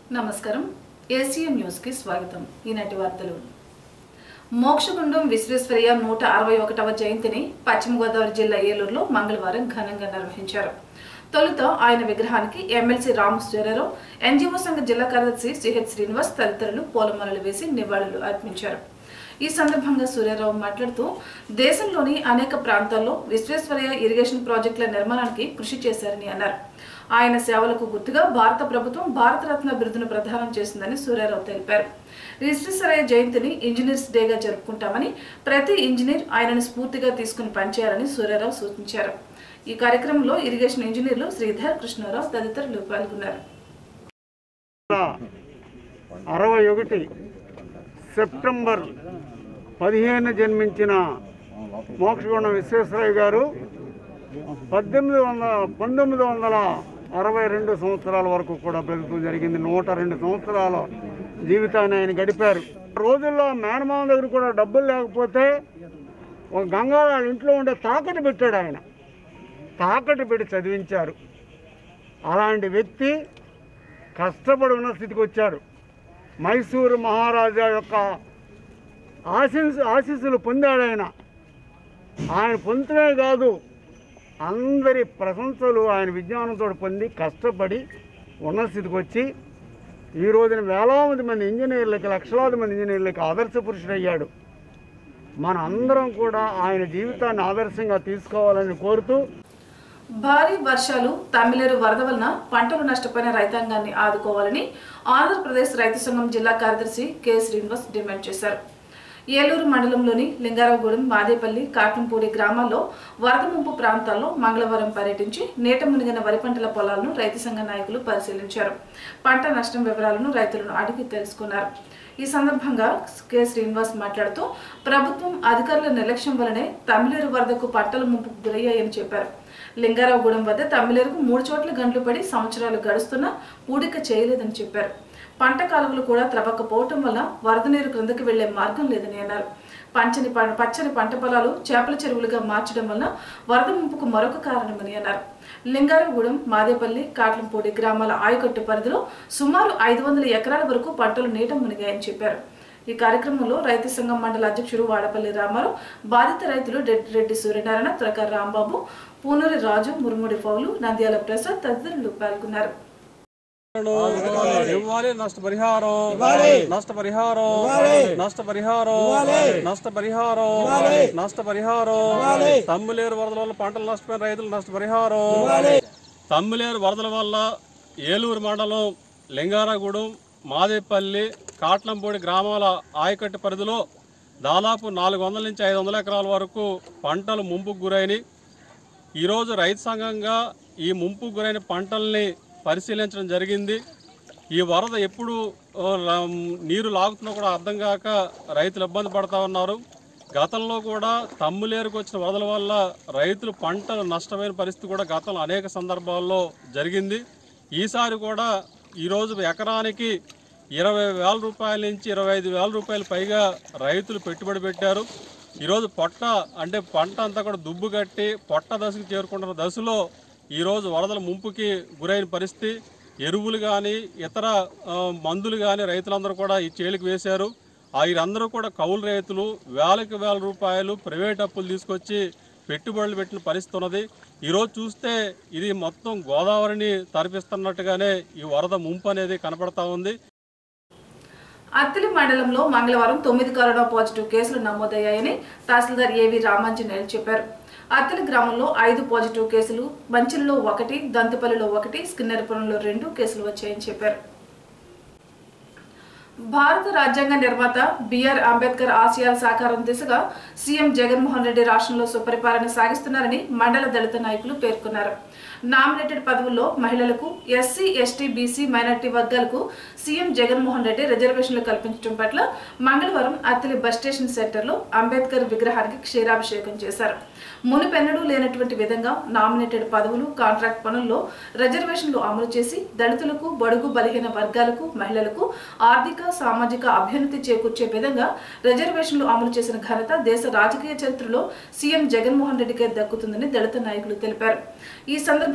నమస్కారం ఏసీఎం న్యూస్కి స్వాగతం ఈనాటి వార్తలు మోక్షగుండం విశ్వేశ్వరయ్య నూట అరవై ఒకటవ జయంతిని పశ్చిమ గోదావరి జిల్లా ఏలూరులో మంగళవారం ఘనంగా నిర్వహించారు తొలుత ఆయన విగ్రహానికి ఎమ్మెల్సీ రాము సూర్యారావు ఎన్జీఓ సంఘ జిల్లా కార్యదర్శి సిహెచ్ శ్రీనివాస్ తదితరులు పూలమాలలు వేసి నివాళులు అర్పించారు ఈ సందర్భంగా సూర్యారావు మాట్లాడుతూ దేశంలోని అనేక ప్రాంతాల్లో విశ్వేశ్వరయ్య ఇరిగేషన్ ప్రాజెక్టుల నిర్మాణానికి కృషి చేశారని అన్నారు ఆయన సేవలకు గుర్తుగా భారత ప్రభుత్వం భారతరత్న బిరుదును ప్రదానం చేసిందని సూర్యారావు తెలిపారు విశ్వేశ్వరయ్య జయంతిని ఇంజనీర్స్ డేగా జరుపుకుంటామని ప్రతి ఇంజనీర్ ఆయనను స్ఫూర్తిగా తీసుకుని పనిచేయాలని సూర్యారావు సూచించారు ఈ కార్యక్రమంలో ఇరిగేషన్ ఇంజనీర్లు శ్రీధర్ కృష్ణారావు తదితరులు పాల్గొన్నారు అరవై ఒకటి సెప్టెంబర్ పదిహేను జన్మించిన మోక్షగుండం విశ్వేశ్వరయ్య గారు పద్దెనిమిది వందల పంతొమ్మిది వందల అరవై రెండు సంవత్సరాల వరకు కూడా బ్రతుకు జరిగింది నూట రెండు సంవత్సరాల జీవితాన్ని ఆయన గడిపారు రోజుల్లో మేనమామ దగ్గర కూడా డబ్బులు లేకపోతే ఒక గంగాళ ఇంట్లో ఉండే తాకట్టు పెట్టాడు ఆయన తాకట్టు పెట్టి చదివించారు అలాంటి వ్యక్తి కష్టపడి ఉన్న స్థితికి వచ్చారు మైసూరు మహారాజా యొక్క ఆశీస్ ఆశీస్సులు పొందాడు ఆయన ఆయన పొందడమే కాదు అందరి ప్రశంసలు ఆయన విజ్ఞానంతో పొంది కష్టపడి ఉన్న స్థితికి వచ్చి ఈ రోజున వేలాది మంది ఇంజనీర్లకి లక్షలాది మంది ఇంజనీర్లకి ఆదర్శ పురుషుడయ్యాడు మన అందరం కూడా ఆయన జీవితాన్ని ఆదర్శంగా తీసుకోవాలని కోరుతూ భారీ వర్షాలు తమిళేరు వరద వలన పంటలు నష్టపోయిన రైతాంగాన్ని ఆదుకోవాలని ఆంధ్రప్రదేశ్ రైతు సంఘం జిల్లా కార్యదర్శి కె శ్రీనివాస్ డిమాండ్ చేశారు ఏలూరు మండలంలోని లింగారావుగూడెం మాదేపల్లి కాటంపూడి గ్రామాల్లో వరద ముంపు ప్రాంతాల్లో మంగళవారం పర్యటించి నీట మునిగిన వరి పంటల పొలాలను రైతు సంఘ నాయకులు పరిశీలించారు పంట నష్టం వివరాలను రైతులను అడిగి తెలుసుకున్నారు ఈ సందర్భంగా కె శ్రీనివాస్ మాట్లాడుతూ ప్రభుత్వం అధికారుల నిర్లక్ష్యం వలనే తమిళేరు వరదకు పంటలు ముంపుకు గురయ్యాయని చెప్పారు లింగారావుగూడెం వద్ద తమిళేరుకు మూడు చోట్ల గంటలు పడి సంవత్సరాలు గడుస్తున్నా పూడిక చేయలేదని చెప్పారు పంట కాలువలు కూడా త్రవ్వకపోవటం వల్ల వరద నీరు క్రిందకి వెళ్లే మార్గం లేదని అన్నారు పంచని ప- పచ్చని పంట పొలాలు చేపల చెరువులుగా మార్చడం వల్ల వరద ముంపుకు మరొక కారణమని అన్నారు లింగారగూడెం మాదేపల్లి కాట్లంపూడి గ్రామాల ఆయకట్టు పరిధిలో సుమారు ఐదు వందల ఎకరాల వరకు పంటలు నీట మునిగాయని చెప్పారు ఈ కార్యక్రమంలో రైతు సంఘం మండల అధ్యక్షుడు వాడపల్లి రామారావు బాధిత రైతులు రెడ్డి రెడ్డి సూర్యనారాయణ త్రకర్ రాంబాబు పూనూరి రాజు మురుముడి పౌలు నంద్యాల ప్రసాద్ తదితరులు పాల్గొన్నారు ఇవ్వాలి నష్టపరిహారం నష్టపరిహారం నష్టపరిహారం నష్టపరిహారం నష్టపరిహారం తమ్ములేరు వరదల వల్ల పంటలు నష్టపోయిన రైతులు నష్టపరిహారం తమ్ములేరు వరదల వల్ల ఏలూరు మండలం లింగారగూడెం మాదేపల్లి కాట్లంపూడి గ్రామాల ఆయకట్టు పరిధిలో దాదాపు నాలుగు వందల నుంచి ఐదు వందల ఎకరాల వరకు పంటలు ముంపుకు గురైనవి ఈరోజు రైతు సంఘంగా ఈ ముంపు గురైన పంటల్ని పరిశీలించడం జరిగింది ఈ వరద ఎప్పుడు ఆ, రా- నీరు లాగుతున్నా కూడా అర్థం కాక రైతులు ఇబ్బంది పడతా ఉన్నారు గతంలో కూడా తమ్ములేరుకు వచ్చిన వరదల వల్ల రైతులు పంటలు నష్టమైన పరిస్థితి కూడా గతంలో అనేక సందర్భాల్లో జరిగింది ఈసారి కూడా ఈరోజు ఎకరానికి ఇరవై వేల రూపాయల నుంచి ఇరవై ఐదు వేల రూపాయల పైగా రైతులు పెట్టుబడి పెట్టారు ఈరోజు పొట్ట అంటే పంట అంతా కూడా దుబ్బు కట్టి పొట్ట దశకు చేరుకుంటున్న దశలో ఈరోజు వరదల ముంపుకి గురైన పరిస్థితి ఎరువులు కానీ ఇతర ఆ, మందులు కానీ రైతులందరూ కూడా ఈ చేలికి వేశారు ఆ వీరందరూ కూడా కౌలు రైతులు వేలకు వేల రూపాయలు ప్రైవేట్ అప్పులు తీసుకొచ్చి పెట్టుబడులు పెట్టిన పరిస్థితి ఉన్నది ఈరోజు చూస్తే ఇది మొత్తం గోదావరిని తరిపిస్తున్నట్టుగానే ఈ వరద ముంపు అనేది కనపడతా ఉంది అత్తిలి మండలంలో మంగళవారం తొమ్మిది కరోనా పాజిటివ్ కేసులు నమోదయ్యాయని తహసీల్దార్ ఏవి రామాంజనేయులు చెప్పారు అత్తిలి గ్రామంలో ఐదు పాజిటివ్ కేసులు మంచిలో ఒకటి దంతపల్లిలో ఒకటి స్కిన్నెరపురంలో రెండు కేసులు వచ్చాయని చెప్పారు భారత రాజ్యాంగ నిర్మాత బిఆర్ అంబేద్కర్ ఆశయాల సాకారం దిశగా సీఎం జగన్మోహన్ రెడ్డి రాష్ట్రంలో సుపరిపాలన సాగిస్తున్నారని మండల దళిత నాయకులు పేర్కొన్నారు నామినేటెడ్ పదవుల్లో మహిళలకు ఎస్సీ ఎస్టీ బీసీ మైనార్టీ వర్గాలకు సీఎం జగన్మోహన్ రెడ్డి రిజర్వేషన్లు కల్పించడం పట్ల మంగళవారం అత్తిలి బస్ స్టేషన్ సెంటర్లో అంబేద్కర్ విగ్రహానికి క్షీరాభిషేకం చేశారు మునుపెన్నడూ లేనటువంటి విధంగా నామినేటెడ్ పదవులు కాంట్రాక్ట్ పనుల్లో రిజర్వేషన్లు అమలు చేసి దళితులకు బడుగు బలహీన వర్గాలకు మహిళలకు ఆర్థిక సామాజిక అభ్యున్నతి చేకూర్చే విధంగా రిజర్వేషన్లు అమలు చేసిన ఘనత దేశ రాజకీయ చరిత్రలో సీఎం జగన్మోహన్ రెడ్డికే దక్కుతుందని దళిత నాయకులు తెలిపారు ఈ సందర్భంగా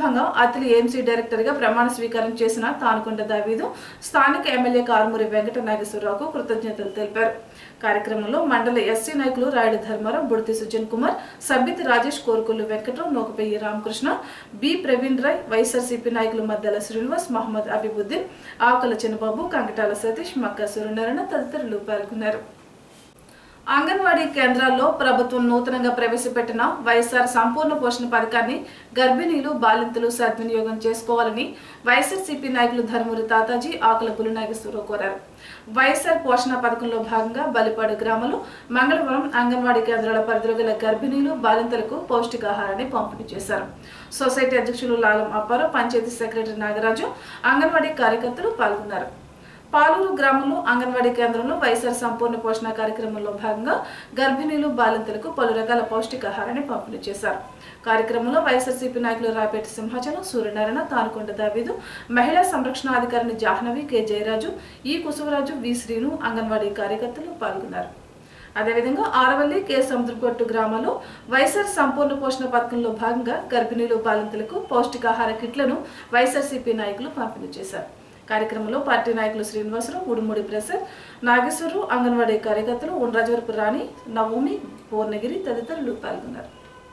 సందర్భంగా అతిలి ఏఎంసీ డైరెక్టర్ గా ప్రమాణ స్వీకారం చేసిన తానుకొండ దావీదు స్థానిక ఎమ్మెల్యే కారుమూరి వెంకట నాగేశ్వరరావుకు కృతజ్ఞతలు తెలిపారు కార్యక్రమంలో మండల ఎస్సీ నాయకులు రాయుడు ధర్మారావు బుడితి సుజన్ కుమార్ సబ్బితి రాజేష్ కోరుకొల్లు వెంకట్రావు నోకపెయ్యి రామకృష్ణ బి ప్రవీణ్ రాయ్ వైఎస్ఆర్సీపీ నాయకులు మద్దల శ్రీనివాస్ మహమ్మద్ అబిబుద్దీన్ ఆకుల చిన్నబాబు కంకటాల సతీష్ మక్కా సూర్యనారాయణ తదితరులు పాల్గొన్నారు అంగన్వాడీ కేంద్రాల్లో ప్రభుత్వం నూతనంగా ప్రవేశపెట్టిన వైఎస్ఆర్ సంపూర్ణ పోషణ పథకాన్ని గర్భిణీలు బాలింతలు సద్వినియోగం చేసుకోవాలని వైఎస్ఆర్సీపీ నాయకులు ధర్మూరి తాతాజీ ఆకుల పులినాగేశ్వరరావు కోరారు వైఎస్ఆర్ పోషణ పథకంలో భాగంగా బలిపాడు గ్రామంలో మంగళవారం అంగన్వాడీ కేంద్రాల పరిధిలో గల గర్భిణీలు బాలింతలకు పౌష్టికాహారాన్ని పంపిణీ చేశారు సొసైటీ అధ్యక్షులు లాలం అప్పారావు పంచాయతీ సెక్రటరీ నాగరాజు అంగన్వాడీ కార్యకర్తలు పాల్గొన్నారు పాలూరు గ్రామంలో అంగన్వాడీ కేంద్రంలో వైఎస్ఆర్ సంపూర్ణ పోషణ కార్యక్రమంలో భాగంగా గర్భిణీలు బాలింతలకు పలు రకాల పౌష్టికాహారాన్ని పంపిణీ చేశారు కార్యక్రమంలో వైఎస్ఆర్సీపీ నాయకులు రాపేట సింహాచలం సూర్యనారాయణ తానుకొండ దావీదు మహిళా సంరక్షణ అధికారిని జాహ్నవి కె జయరాజు ఈ కుసువరాజు వి శ్రీను అంగన్వాడీ కార్యకర్తలు పాల్గొన్నారు అదేవిధంగా ఆరవల్లి కె సముద్రపట్టు గ్రామంలో వైఎస్ఆర్ సంపూర్ణ పోషణ పథకంలో భాగంగా గర్భిణీలు బాలింతలకు పౌష్టికాహార కిట్లను వైఎస్ఆర్సీపీ నాయకులు పంపిణీ చేశారు కార్యక్రమంలో పార్టీ నాయకులు శ్రీనివాసరావు ఉడుముడి ప్రసాద్ నాగేశ్వరరావు అంగన్వాడీ కార్యకర్తలు ఉండ్రాజవరపు రాణి నవమి పూర్ణగిరి తదితరులు పాల్గొన్నారు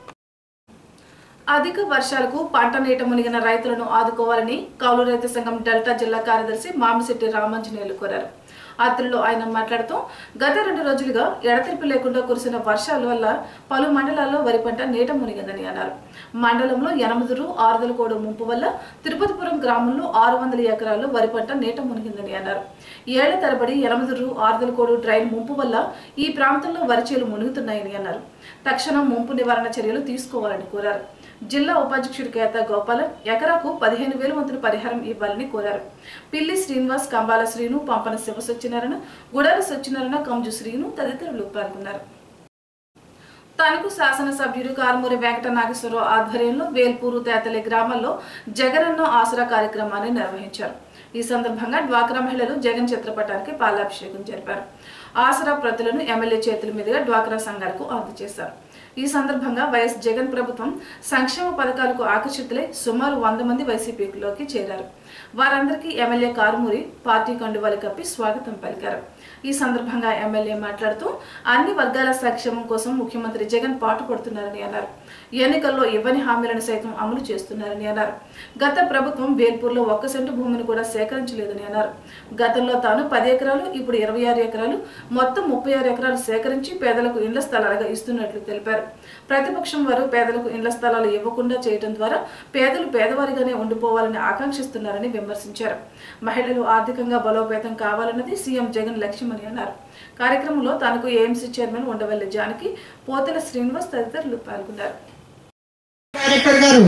అధిక వర్షాలకు పంట నీట మునిగిన రైతులను ఆదుకోవాలని కౌలు రైతు సంఘం డెల్టా జిల్లా కార్యదర్శి మామిశెట్టి రామాంజనేయులు కోరారు అత్రిలో ఆయన మాట్లాడుతూ గత రెండు రోజులుగా ఎడతెరిపి లేకుండా కురిసిన వర్షాల వల్ల పలు మండలాల్లో వరి పంట నీట మునిగిందని అన్నారు మండలంలో ఎనమదురు ఆరుదల కోడు ముంపు వల్ల తిరుపతిపురం గ్రామంలో ఆరు వందల ఎకరాల్లో వరి పంట నీట మునిగిందని అన్నారు ఏళ్ల తరబడి ఎనమదురు ఆరుదల కోడు డ్రైన్ ముంపు వల్ల ఈ ప్రాంతంలో వరి చేలు మునుగుతున్నాయని అన్నారు తక్షణం ముంపు నివారణ చర్యలు తీసుకోవాలని కోరారు జిల్లా ఉపాధ్యక్షుడు కేత గోపాలన్ ఎకరాకు పదిహేను వేల వంతుల పరిహారం ఇవ్వాలని కోరారు పిల్లి శ్రీనివాస్ కంబాల శ్రీను పంపన శివ సత్యనారాయణ గుడాల సత్యనారాయణ కంజు శ్రీను తదితరులు పాల్గొన్నారు తణుకు శాసనసభ్యుడు కారుమూరి వెంకట నాగేశ్వరరావు ఆధ్వర్యంలో వేల్పూరు తేతలి గ్రామాల్లో జగనన్న ఆసరా కార్యక్రమాన్ని నిర్వహించారు ఈ సందర్భంగా డ్వాక్రా మహిళలు జగన్ చిత్రపటానికి పాలాభిషేకం జరిపారు ఆసరా ప్రతులను ఎమ్మెల్యే చేతుల మీదుగా డ్వాక్రా సంఘాలకు అందజేశారు ఈ సందర్భంగా వైఎస్ జగన్ ప్రభుత్వం సంక్షేమ పథకాలకు ఆకర్షితులై సుమారు వంద మంది వైసీపీలోకి చేరారు వారందరికీ ఎమ్మెల్యే కారుమూరి పార్టీ కండువాలు కప్పి స్వాగతం పలికారు ఈ సందర్భంగా ఎమ్మెల్యే మాట్లాడుతూ అన్ని వర్గాల సంక్షేమం కోసం ముఖ్యమంత్రి జగన్ పాటుపడుతున్నారని అన్నారు ఎన్నికల్లో ఇవ్వని హామీలను సైతం అమలు చేస్తున్నారని అన్నారు గత ప్రభుత్వం వేల్పూర్లో ఒక్క సెంటు భూమిని కూడా సేకరించలేదని అన్నారు గతంలో తాను పది ఎకరాలు ఇప్పుడు ఇరవై ఆరు ఎకరాలు మొత్తం ముప్పై ఆరు ఎకరాలు సేకరించి పేదలకు ఇండ్ల స్థలాలుగా ఇస్తున్నట్లు తెలిపారు ప్రతిపక్షం వారు పేదలకు ఇండ్ల స్థలాలు ఇవ్వకుండా చేయడం ద్వారా పేదలు పేదవారిగానే ఉండిపోవాలని ఆకాంక్షిస్తున్నారని విమర్శించారు మహిళలు ఆర్థికంగా బలోపేతం కావాలన్నది సీఎం జగన్ లక్ష్యమని అన్నారు కార్యక్రమంలో తనకు ఏఎంసీ చైర్మన్ ఉండవల్లి జానకి పోతల శ్రీనివాస్ తదితరులు పాల్గొన్నారు డైరెక్టర్ గారు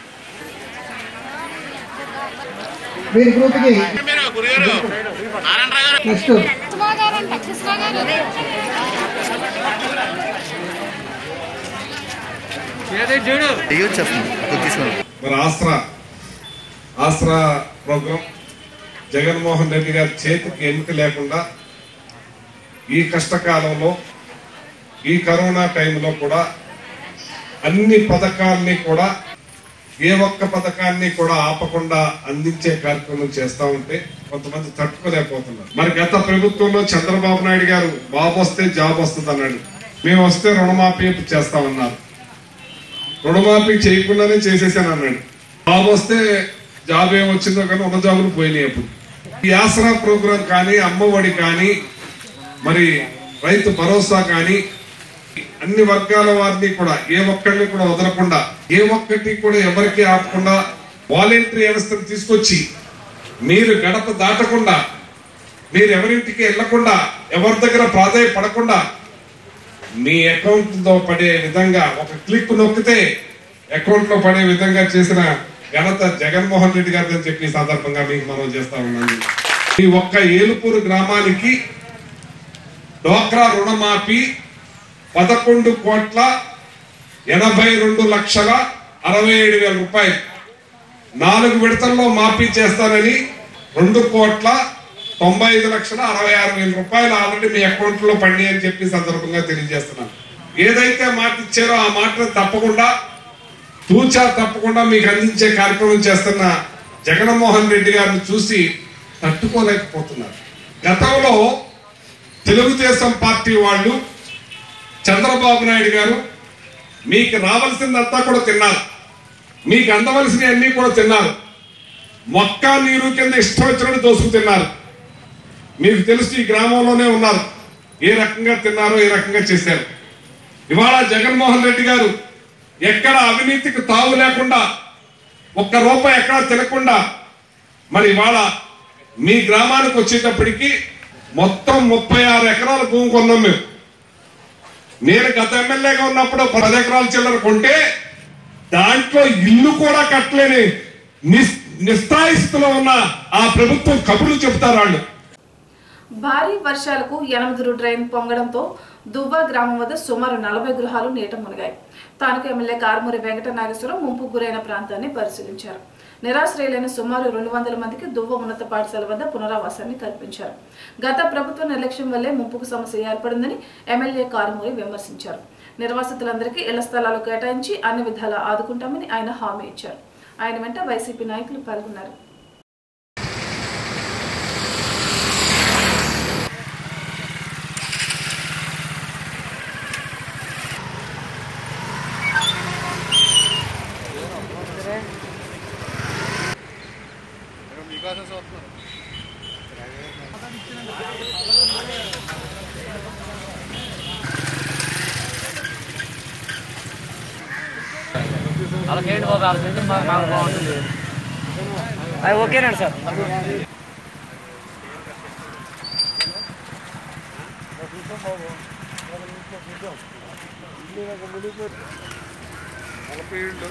వీరి గ్రూప్కి నెక్స్ట్ కృష్ణగారంట కృష్ణగారు అయ్యో చెప్పండి తీసుకోండి మరి ఆసరా ఆసరా ప్రోగ్రాం జగన్మోహన్ రెడ్డి గారి చేతికి ఎన్నిక లేకుండా ఈ కష్టకాలంలో ఈ కరోనా టైంలో కూడా అన్ని పథకాల్ని కూడా ఏ ఒక్క పథకాన్ని కూడా ఆపకుండా అందించే కార్యక్రమం చేస్తా ఉంటే కొంతమంది తట్టుకోలేకపోతున్నారు మరి గత ప్రభుత్వంలో చంద్రబాబు నాయుడు గారు బాబు వస్తే జాబ్ వస్తుంది అన్నాడు మేము వస్తే రుణమాఫీ చేస్తామన్నారు రుణమాఫీ చేయకుండానే చేసేసాను అన్నాడు జాబ్ వస్తే జాబ్ ఏం వచ్చిందో కానీ ఉన్న జాబులు పోయినాయి అప్పుడు ఈ ఆసరా ప్రోగ్రాం కానీ అమ్మఒడి కానీ మరి రైతు భరోసా కానీ అన్ని వర్గాల వారిని కూడా ఏ ఒక్కరిని కూడా వదలకుండా ఏ ఒక్కటి కూడా ఎవరికి ఆపకుండా వాలంటరీ వ్యవస్థను తీసుకొచ్చి మీరు గడప దాటకుండా మీరు ఎవరింటికి వెళ్లకుండా ఎవరి దగ్గర ప్రాధాయపడకుండా మీ అకౌంట్ లో పడే విధంగా ఒక క్లిక్ నొక్కితే అకౌంట్ లో పడే విధంగా చేసిన ఘనత జగన్మోహన్ రెడ్డి గారిని అని చెప్పి ఈ సందర్భంగా మీకు మనం చేస్తా ఉన్నాను ఈ ఒక్క ఏలుపూరు గ్రామానికి డోక్రా రుణమాఫీ పదకొండు కోట్ల ఎనభై రెండు లక్షల అరవై ఏడు వేల రూపాయలు నాలుగు విడతల్లో మాఫీ చేస్తానని రెండు కోట్ల తొంభై ఐదు లక్షల అరవై ఆరు వేల రూపాయలు ఆల్రెడీ మీ అకౌంట్ లో పడి అని చెప్పి సందర్భంగా తెలియజేస్తున్నాను ఏదైతే మాట ఇచ్చారో ఆ మాటను తప్పకుండా తూచా తప్పకుండా మీకు అందించే కార్యక్రమం చేస్తున్న జగన్మోహన్ రెడ్డి గారిని చూసి తట్టుకోలేకపోతున్నారు గతంలో తెలుగుదేశం పార్టీ వాళ్ళు చంద్రబాబు నాయుడు గారు మీకు రావాల్సిందంతా కూడా తిన్నారు మీకు అందవలసినవి అన్ని కూడా తిన్నారు మొక్క నీరు కింద ఇష్టం వచ్చినట్టు దోసుకు తిన్నారు మీకు తెలుసు ఈ గ్రామంలోనే ఉన్నారు ఏ రకంగా తిన్నారో ఏ రకంగా చేశారు ఇవాళ జగన్మోహన్ రెడ్డి గారు ఎక్కడ అవినీతికి తావు లేకుండా ఒక్క రూపాయి ఎక్కడ తినకుండా మరి ఇవాళ మీ గ్రామానికి వచ్చేటప్పటికి మొత్తం ముప్పై ఆరు ఎకరాల భూమి కొన్నాం మేము నేను గత ఎమ్మెల్యేగా ఉన్నప్పుడు పది ఎకరాల చిల్లర కొంటే దాంట్లో ఇల్లు కూడా కట్టలేని నిస్ నిస్తాయి స్థితిలో ఉన్న ఆ ప్రభుత్వం కబుర్లు చెప్తారు వాళ్ళు భారీ వర్షాలకు ఎనమదురు డ్రైన్ పొంగడంతో దువ్వా గ్రామం వద్ద సుమారు నలభై గృహాలు నీట మునిగాయి స్థానిక ఎమ్మెల్యే కారుమూరి వెంకట నాగేశ్వరం ముంపు గురైన ప్రాంతాన్ని పరిశీలించారు నిరాశ్రయులైన సుమారు రెండు వందల మందికి దువ్వ ఉన్నత పాఠశాల వద్ద పునరావాసాన్ని కల్పించారు గత ప్రభుత్వ నిర్లక్ష్యం వల్లే ముంపుకు సమస్య ఏర్పడిందని ఎమ్మెల్యే కారుమూరి విమర్శించారు నిర్వాసితులందరికీ ఇళ్ల స్థలాలు కేటాయించి అన్ని విధాలా ఆదుకుంటామని ఆయన హామీ ఇచ్చారు ఆయన వెంట వైసీపీ నాయకులు పాల్గొన్నారు అలాగేంటి బాబు వాళ్ళ నుంచి మాకు మాకు బాగుంటుంది అది ఓకేనండి సార్ నలభై ఏళ్ళు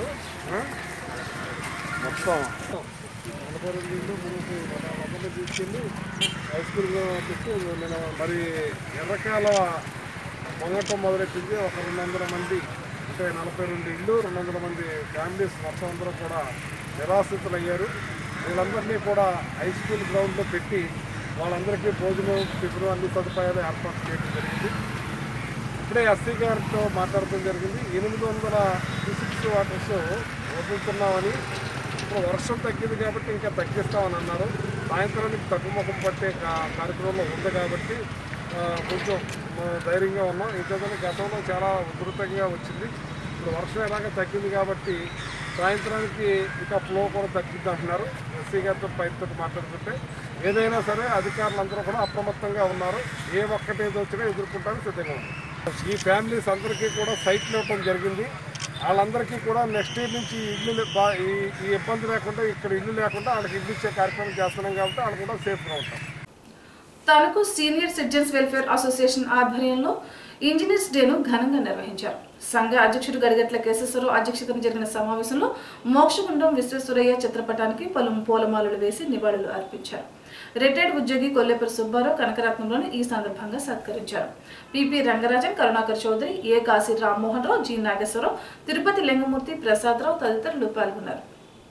మొత్తం నలభై రెండు ఇళ్ళు మనకి మొదలు తీసుకెళ్ళి హై స్కూల్లో పెట్టి నేను మరి ఎర్రకాల పొంగటం మొదలెట్టింది ఒక రెండు వందల మంది అంటే నలభై రెండు ఇళ్ళు రెండు వందల మంది ఫ్యామిలీస్ మొత్తం అందరూ కూడా నిరాశ్రితులు అయ్యారు వీళ్ళందరినీ కూడా హై స్కూల్ గ్రౌండ్లో పెట్టి వాళ్ళందరికీ భోజనం టిఫిన్ అన్ని సదుపాయాలు ఏర్పాటు చేయడం జరిగింది ఇప్పుడే ఎస్సీ గారితో మాట్లాడటం జరిగింది ఎనిమిది వందల ఫిజిక్స్ వాటర్స్ వదులుతున్నామని ఇప్పుడు వర్షం తగ్గింది కాబట్టి ఇంకా తగ్గిస్తామని అన్నారు సాయంత్రానికి తగ్గుముఖం పట్టే కా- కార్యక్రమంలో ఉంది కాబట్టి ఆ, కొంచెం ఆ, ధైర్యంగా ఉన్నాం ఇంకేదైనా గతంలో చాలా ఉధృతంగా వచ్చింది ఇప్పుడు వర్షం ఎలాగ తగ్గింది కాబట్టి సాయంత్రానికి ఇంకా ఫ్లో కూడా తగ్గిద్ది అంటున్నారు ఎస్సీ గారితో పైతో మాట్లాడుతుంటే ఏదైనా సరే అధికారులందరూ కూడా అప్రమత్తంగా ఉన్నారు ఏ ఒక్కటి ఏదో వచ్చినా ఎదుర్కొంటానికి సిద్ధంగా ఉన్నారు ఈ ఫ్యామిలీస్ అందరికీ కూడా సైట్లు ఇవ్వడం జరిగింది వాళ్ళందరికీ కూడా నెక్స్ట్ ఇయర్ నుంచి ఈ ఇల్లు లే- బా- ఈ ఈ ఇబ్బంది లేకుండా ఇక్కడ ఇల్లు లేకుండా వాళ్ళకి ఇల్లు ఇచ్చే కార్యక్రమం చేస్తున్నాం కాబట్టి వాళ్ళు కూడా సేఫ్గా ఉంటాం Tanuku senior citizens welfare association ఆధ్వర్యంలో ఇంజనీర్స్ డేను ఘనంగా నిర్వహించారు సంఘ అధ్యక్షుడు గడిగట్ల కేశేశ్వరరావు అధ్యక్షతన జరిగిన సమావేశంలో మోక్షగుండం విశ్వేశ్వరయ్య చిత్రపటానికి పలు పూలమాలలు వేసి నివాళులు అర్పించారు రిటైర్డ్ ఉద్యోగి కొల్లేపల్లి సుబ్బారావు కనకరత్నంలోని ఈ సందర్భంగా సత్కరించారు PP Rangarajan Karunakar Chowdary A Kasi Rammohan Rao G Nageswararao Tirupati Lingamurthy Prasadarao తదితరులు పాల్గొన్నారు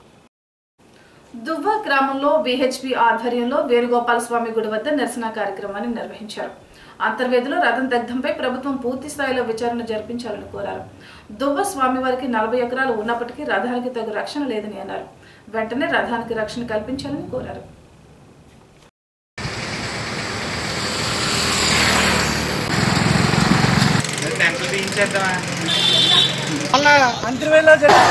దువ్వ గ్రామంలో విహెచ్పి ఆధ్వర్యంలో వేణుగోపాల స్వామి గుడి వద్ద నిరసన కార్యక్రమాన్ని నిర్వహించారు అంతర్వేదిలో రథం దగ్ధంపై ప్రభుత్వం పూర్తి స్థాయిలో విచారణ జరిపించాలని కోరారు దువ్వ స్వామివారికి నలభై ఎకరాలు ఉన్నప్పటికీ రథానికి తగు రక్షణ లేదని అన్నారు వెంటనే రథానికి రక్షణ కల్పించాలని కోరారు మళ్ళా అంతర్వేలో జరిగి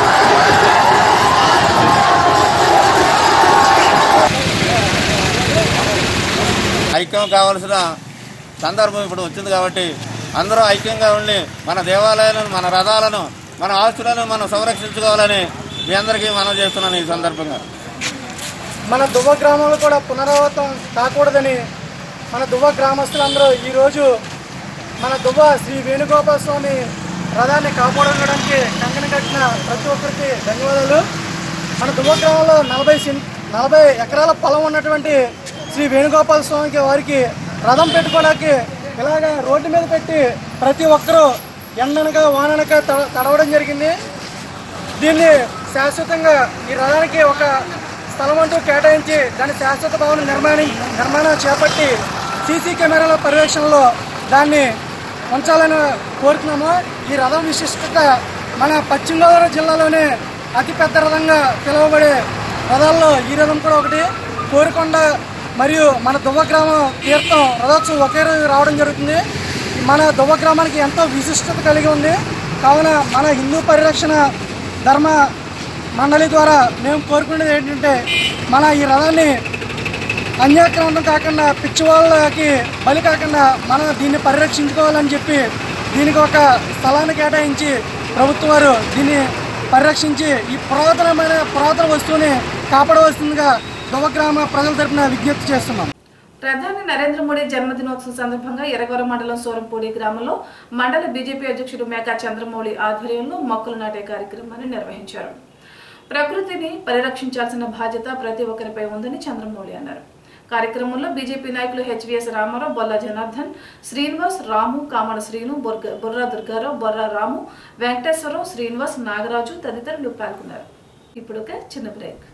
ఐక్యం కావాల్సిన సందర్భం ఇప్పుడు వచ్చింది కాబట్టి అందరూ ఐక్యంగా ఉండి మన దేవాలయాలను మన రథాలను మన ఆస్తులను మనం సంరక్షించుకోవాలని మీ అందరికీ మనం చేస్తున్నాను ఈ సందర్భంగా మన దువ్వ గ్రామంలో కూడా పునరావృతం కాకూడదని మన దువ్వ గ్రామస్తులందరూ ఈరోజు మన దువ్వ శ్రీ వేణుగోపాల స్వామి రథాన్ని కాపాడడానికి కంకణ కట్టిన ప్రతి ఒక్కరికి ధన్యవాదాలు మన దువ్వ గ్రామంలో నలభై సెం- నలభై ఎకరాల పొలం ఉన్నటువంటి శ్రీ వేణుగోపాల స్వామికి వారికి రథం పెట్టుకోవడానికి ఇలాగ రోడ్డు మీద పెట్టి ప్రతి ఒక్కరూ ఎండనక వాననక తడ- తడవడం జరిగింది దీన్ని శాశ్వతంగా ఈ రథానికి ఒక స్థలం అంటూ కేటాయించి దాని శాశ్వత భవన నిర్మాణం నిర్మాణం చేపట్టి సీసీ కెమెరాల పర్యవేక్షణలో దాన్ని ఉంచాలని కోరుతున్నాము ఈ రథం విశిష్టత మన పశ్చిమ గోదావరి జిల్లాలోనే అతిపెద్ద రథంగా పిలువబడే రథాల్లో ఈ రథం కూడా ఒకటి కోరికొండ మరియు మన దువ్వ గ్రామం తీర్థం రథోత్సవం ఒకే రోజు రావడం జరుగుతుంది మన దువ్వ గ్రామానికి ఎంతో విశిష్టత కలిగి ఉంది కావున మన హిందూ పరిరక్షణ ధర్మ మండలి ద్వారా మేము కోరుకునేది ఏంటంటే మన ఈ రథాన్ని అన్యాక్రాంతం కాకుండా పిచ్చి వాళ్ళకి బలి కాకుండా మనం దీన్ని పరిరక్షించుకోవాలని చెప్పి దీనికి ఒక స్థలాన్ని కేటాయించి ప్రభుత్వం వారు దీన్ని పరిరక్షించి ఈ పురాతనమైన పురాతన వస్తువుని కాపాడవలసిందిగా దువ్వగ్రామ ప్రజల తరపున విజ్ఞప్తి చేస్తున్నాం ప్రధాని నరేంద్ర మోడీ జన్మదినోత్సవం సందర్భంగా ఎరగవరం మండలం సోరంపూడి గ్రామంలో మండల బీజేపీ అధ్యక్షుడు మేకా చంద్రమౌళి ఆధ్వర్యంలో మొక్కలు నాటే కార్యక్రమాన్ని నిర్వహించారు ప్రకృతిని పరిరక్షించాల్సిన బాధ్యత ప్రతి ఒక్కరిపై ఉందని చంద్రమౌళి అన్నారు కార్యక్రమంలో బీజేపీ నాయకులు హెచ్విఎస్ రామారావు బొల్ల జనార్దన్ శ్రీనివాస్ రాము కామడ శ్రీను బొర్గ బుర్రా దుర్గారావు బొర్రా రాము వెంకటేశ్వరరావు శ్రీనివాస్ నాగరాజు తదితరులు పాల్గొన్నారు ఇప్పుడు ఒక చిన్న బ్రేక్